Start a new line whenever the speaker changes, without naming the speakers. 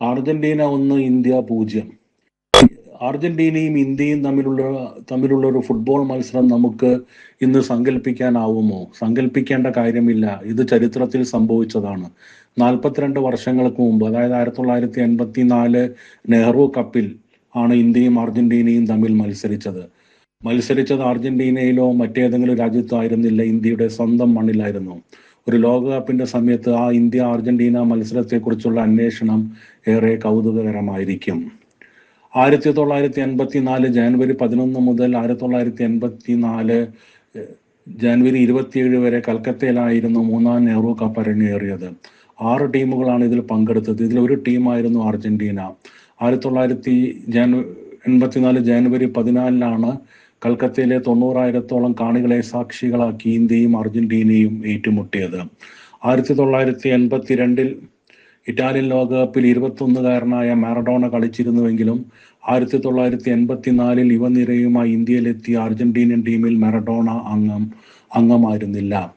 Argentina ഒന്ന് India പൂജ്യം അർജന്റീനയും ഇന്ത്യയും തമ്മിലുള്ള തമ്മിലുള്ള ഒരു ഫുട്ബോൾ മത്സരം നമുക്ക് ഇന്ന് സങ്കല്പിക്കാനാവുമോ സങ്കല്പിക്കേണ്ട കാര്യമില്ല ഇത് ചരിത്രത്തിൽ സംഭവിച്ചതാണ് നാൽപ്പത്തിരണ്ട് വർഷങ്ങൾക്ക് മുമ്പ് അതായത് ആയിരത്തി തൊള്ളായിരത്തി എൺപത്തി നാല് നെഹ്റു കപ്പിൽ ആണ് ഇന്ത്യയും അർജന്റീനയും തമ്മിൽ മത്സരിച്ചത് മത്സരിച്ചത് അർജന്റീനയിലോ മറ്റേതെങ്കിലും രാജ്യത്തോ ആയിരുന്നില്ല ഇന്ത്യയുടെ സ്വന്തം മണ്ണിലായിരുന്നു ഒരു ലോകകപ്പിന്റെ സമയത്ത് ആ ഇന്ത്യ അർജന്റീന മത്സരത്തെക്കുറിച്ചുള്ള അന്വേഷണം ഏറെ കൗതുകകരമായിരിക്കും ആയിരത്തി തൊള്ളായിരത്തി എൺപത്തി നാല് ജാനുവരി പതിനൊന്ന് മുതൽ ആയിരത്തി തൊള്ളായിരത്തി എൺപത്തി നാല് ജാനുവരി ഇരുപത്തിയേഴ് വരെ കൽക്കത്തയിലായിരുന്നു മൂന്നാം നെഹ്റു കപ്പ് അരങ്ങേറിയത് ആറ് ടീമുകളാണ് ഇതിൽ പങ്കെടുത്തത് ഇതിൽ ഒരു ടീമായിരുന്നു അർജന്റീന ആയിരത്തി തൊള്ളായിരത്തി ജാനു എൺപത്തിനാല് ജാനുവരി പതിനാലിനാണ് കൽക്കത്തയിലെ തൊണ്ണൂറായിരത്തോളം കാണികളെ സാക്ഷികളാക്കി ഇന്ത്യയും അർജന്റീനയും ഏറ്റുമുട്ടിയത് ആയിരത്തി തൊള്ളായിരത്തി എൺപത്തിരണ്ടിൽ ഇറ്റാലിയൻ ലോകകപ്പിൽ ഇരുപത്തൊന്നുകാരനായ മാറഡോണ കളിച്ചിരുന്നുവെങ്കിലും ആയിരത്തി തൊള്ളായിരത്തി എൺപത്തിനാലിൽ യുവനിരയുമായി ഇന്ത്യയിലെത്തിയ അർജന്റീനിയൻ ടീമിൽ മാറഡോണ അംഗം അംഗമായിരുന്നില്ല